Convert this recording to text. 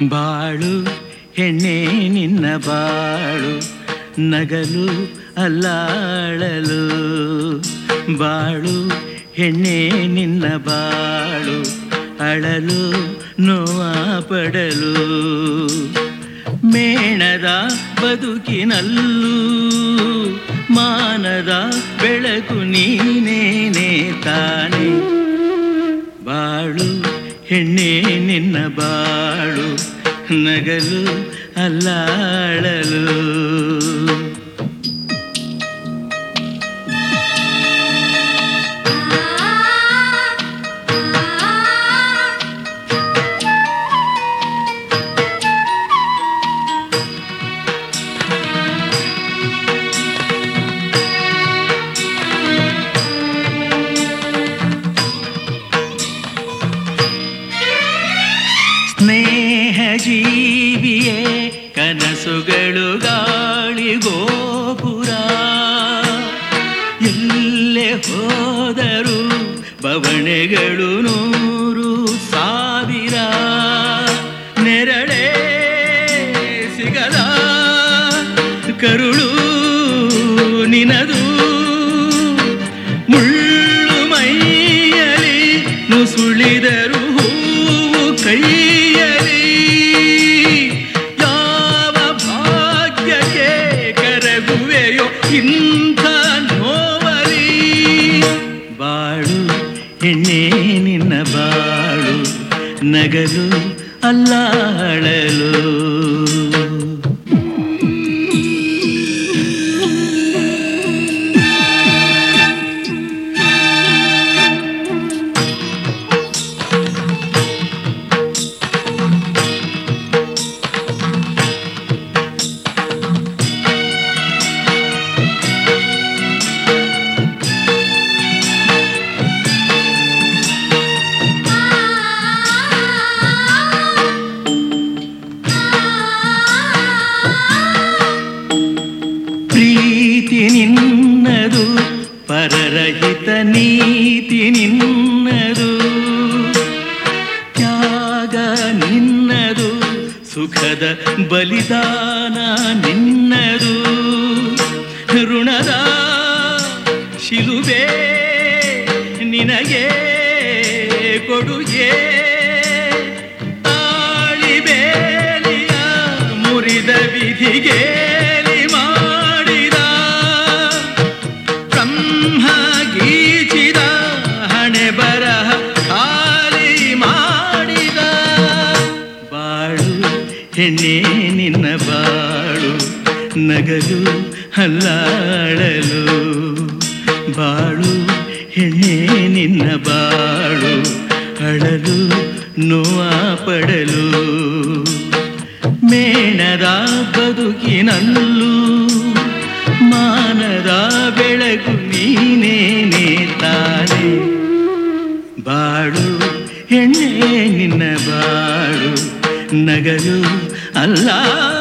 ಬಾಳು ಹೆಣ್ಣೆ ನಿನ್ನ ಬಾಳು ನಗಲು ಅಲ್ಲಾಳಲು ಬಾಳು ಹೆಣ್ಣೆ ನಿನ್ನ ಬಾಳು ಅಳಲು ನೋವ ಪಡಲು ಮೇಣದ ಬದುಕಿನಲ್ಲೂ ಮಾನದ ಬೆಳಕು ನೀನೇನೆ ತಾನೆ ಬಾಳು ಹೆಣ್ಣೆ ನಿನ್ನ ಬಾಳು ನಗಲು ಅಲ್ಲಾಳಲು ಸ್ನೇಹ ಜೀವಿಯೇ ಕನಸುಗಳು ಗಾಳಿ ಗೋಪುರ ಎಲ್ಲೇ ಹೋದರು ಬವಣೆಗಳು ನೂರು ಸಾವಿರ ನೆರಳೇ ಸಿಗದ ಕರುಳು ನಿನದು ಮುಳ್ಳು ಮೈಯಲಿ ನುಸುಳಿದರು ಹೂವು ಕೈಯಲಿ ಯಾವ ಭಾಗ್ಯಕ್ಕೆ ಕರಗುವೆಯೋ ಇಂಥ ನೋವಲಿ ಬಾಳು ಎಣ್ಣೆ ನಿನ್ನ ಬಾಳು ನಗಲು ಅಲ್ಲಾಳಲು ಪ್ರೀತಿ ನಿನ್ನದು ಪರರಹಿತ ನೀತಿ ನಿನ್ನದು ತ್ಯಾಗ ನಿನ್ನದು ಸುಖದ ಬಲಿದಾನ ನಿನ್ನದು ಋಣದ ಶಿಲುಬೆ ನಿನಗೆ ಕೊಡುಗೆ ತಾಳಿಬೇಲಿಯ ಮುರಿದ ವಿಧಿಗೇಲಿ ಮಾಡಿದ ಬ್ರಹ್ಮ ಗೀಚಿದ ಹಣೆ ಬರಹ ಖಾಲಿ ಮಾಡಿದ ಬಾಳು ಹೆಣ್ಣೆ ನಿನ್ನ ಬಾಳು ನಗಲು ಹಲ್ಲಾಡಲು ಬಾಳು ಹೆಣ್ಣೆ ನಿನ್ನ ಬಾಳು ಅಳಲು ನೋವ ಪಡಲು ಮೇಣದ ಬದುಕಿನಲ್ಲೂ ಮಾನದ ಬೆಳಕು ನೀನೇನೆ ತಾನೆ ಬಾಳು ಹೆಣ್ಣೆ ನಿನ್ನ ಬಾಳು ನಗಲು ಅಲ್ಲ